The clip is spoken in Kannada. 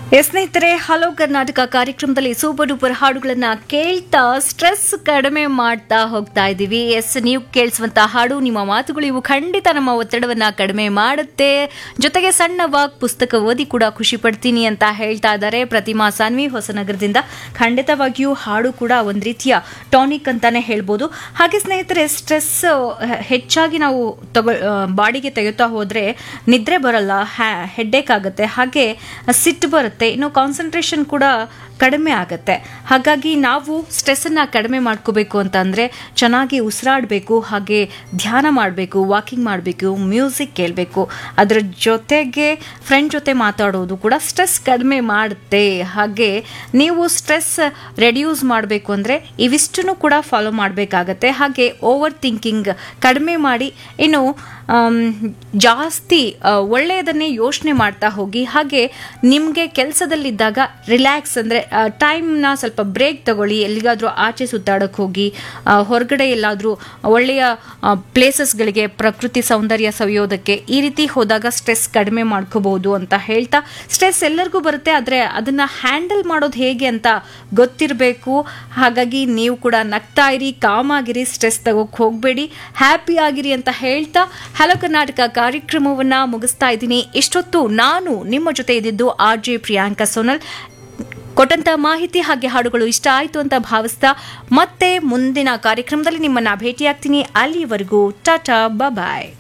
ಎಸ್ ಸ್ನೇಹಿತರೆ ಹಲೋ ಕರ್ನಾಟಕ ಕಾರ್ಯಕ್ರಮದಲ್ಲಿ ಸೂಪರ್ ಡೂಪರ್ ಹಾಡುಗಳನ್ನ ಕೇಳ್ತಾ ಸ್ಟ್ರೆಸ್ ಕಡಿಮೆ ಮಾಡ್ತಾ ಹೋಗ್ತಾ ಇದ್ದೀವಿ ಎಸ್ ನೀವು ಕೇಳಿಸುವಂತ ಹಾಡು ನಿಮ್ಮ ಮಾತುಗಳು ಇವು ಖಂಡಿತ ನಮ್ಮ ಒತ್ತಡವನ್ನ ಕಡಿಮೆ ಮಾಡುತ್ತೆ ಜೊತೆಗೆ ಸಣ್ಣ ವಾಕ್ ಪುಸ್ತಕ ಓದಿ ಕೂಡ ಖುಷಿ ಪಡ್ತೀನಿ ಅಂತ ಹೇಳ್ತಾ ಇದ್ದಾರೆ ಪ್ರತಿಮಾ ಸಾನ್ವಿ ಹೊಸನಗರದಿಂದ ಖಂಡಿತವಾಗಿಯೂ ಹಾಡು ಕೂಡ ಒಂದು ರೀತಿಯ ಟಾನಿಕ್ ಅಂತಾನೆ ಹೇಳ್ಬೋದು ಹಾಗೆ ಸ್ನೇಹಿತರೆ ಸ್ಟ್ರೆಸ್ ಹೆಚ್ಚಾಗಿ ನಾವು ತಗೊ ಬಾಡಿಗೆ ತೆಗೆಯುತ್ತಾ ಹೋದ್ರೆ ನಿದ್ರೆ ಬರಲ್ಲ ಹೆಡ್ಡೇಕ್ ಆಗುತ್ತೆ ಹಾಗೆ ಸಿಟ್ಟು ಬರುತ್ತೆ ಇನ್ನು ಕಾನ್ಸಂಟ್ರೇಷನ್ ಕೂಡ ಕಡಿಮೆ ಆಗುತ್ತೆ ಹಾಗಾಗಿ ನಾವು ಸ್ಟ್ರೆಸ್ಸನ್ನು ಕಡಿಮೆ ಮಾಡ್ಕೋಬೇಕು ಅಂತಂದರೆ ಚೆನ್ನಾಗಿ ಉಸಿರಾಡಬೇಕು ಹಾಗೆ ಧ್ಯಾನ ಮಾಡಬೇಕು ವಾಕಿಂಗ್ ಮಾಡಬೇಕು ಮ್ಯೂಸಿಕ್ ಕೇಳಬೇಕು ಅದರ ಜೊತೆಗೆ ಫ್ರೆಂಡ್ ಜೊತೆ ಮಾತಾಡೋದು ಕೂಡ ಸ್ಟ್ರೆಸ್ ಕಡಿಮೆ ಮಾಡುತ್ತೆ ಹಾಗೆ ನೀವು ಸ್ಟ್ರೆಸ್ ರೆಡ್ಯೂಸ್ ಮಾಡಬೇಕು ಅಂದರೆ ಇವಿಷ್ಟನ್ನು ಕೂಡ ಫಾಲೋ ಮಾಡಬೇಕಾಗತ್ತೆ ಹಾಗೆ ಓವರ್ ಥಿಂಕಿಂಗ್ ಕಡಿಮೆ ಮಾಡಿ ಇನ್ನು ಆಮ್, ಜಾಸ್ತಿ ಆ, ಒಳ್ಳೆಯದನ್ನೇ ಯೋಚನೆ ಮಾಡ್ತಾ ಹೋಗಿ ಹಾಗೆ ನಿಮಗೆ ಕೆಲಸದಲ್ಲಿದ್ದಾಗ ರಿಲ್ಯಾಕ್ಸ್ ಅಂದರೆ ಟೈಮ್ನ ಸ್ವಲ್ಪ ಬ್ರೇಕ್ ತಗೊಳ್ಳಿ ಎಲ್ಲಿಗಾದರೂ ಆಚೆ ಸುತ್ತಾಡಕ್ಕೆ ಹೋಗಿ ಆ, ಹೊರಗಡೆ ಎಲ್ಲಾದರೂ ಒಳ್ಳೆಯ ಪ್ಲೇಸಸ್ಗಳಿಗೆ ಪ್ರಕೃತಿ ಸೌಂದರ್ಯ ಸವಿಯೋದಕ್ಕೆ ಈ ರೀತಿ ಹೋದಾಗ ಸ್ಟ್ರೆಸ್ ಕಡಿಮೆ ಮಾಡ್ಕೋಬಹುದು ಅಂತ ಹೇಳ್ತಾ ಸ್ಟ್ರೆಸ್ ಎಲ್ಲರಿಗೂ ಬರುತ್ತೆ ಆದರೆ ಅದನ್ನು ಹ್ಯಾಂಡಲ್ ಮಾಡೋದು ಹೇಗೆ ಅಂತ ಗೊತ್ತಿರಬೇಕು ಹಾಗಾಗಿ ನೀವು ಕೂಡ ನಗ್ತಾ ಇರಿ ಕಾಮ್ ಆಗಿರಿ ಸ್ಟ್ರೆಸ್ ತಗೋಕ್ ಹೋಗಬೇಡಿ ಹ್ಯಾಪಿ ಆಗಿರಿ ಅಂತ ಹೇಳ್ತಾ ಹಲೋ ಕರ್ನಾಟಕ ಕಾರ್ಯಕ್ರಮವನ್ನ ಮುಗಿಸ್ತಾ ಇದ್ದೀನಿ ಇಷ್ಟೊತ್ತು ನಾನು ನಿಮ್ಮ ಜೊತೆ ಇದ್ದಿದ್ದು ಆರ್ ಜೆ ಪ್ರಿಯಾಂಕಾ ಸೋನಲ್ ಕೊಟ್ಟಂತ ಮಾಹಿತಿ ಹಾಗೆ ಹಾಡುಗಳು ಇಷ್ಟ ಆಯಿತು ಅಂತ ಭಾವಿಸ್ತಾ ಮತ್ತೆ ಮುಂದಿನ ಕಾರ್ಯಕ್ರಮದಲ್ಲಿ ನಿಮ್ಮನ್ನ ಭೇಟಿಯಾಗ್ತೀನಿ ಅಲ್ಲಿವರೆಗೂ ಟಾಟಾ ಬಾಯ್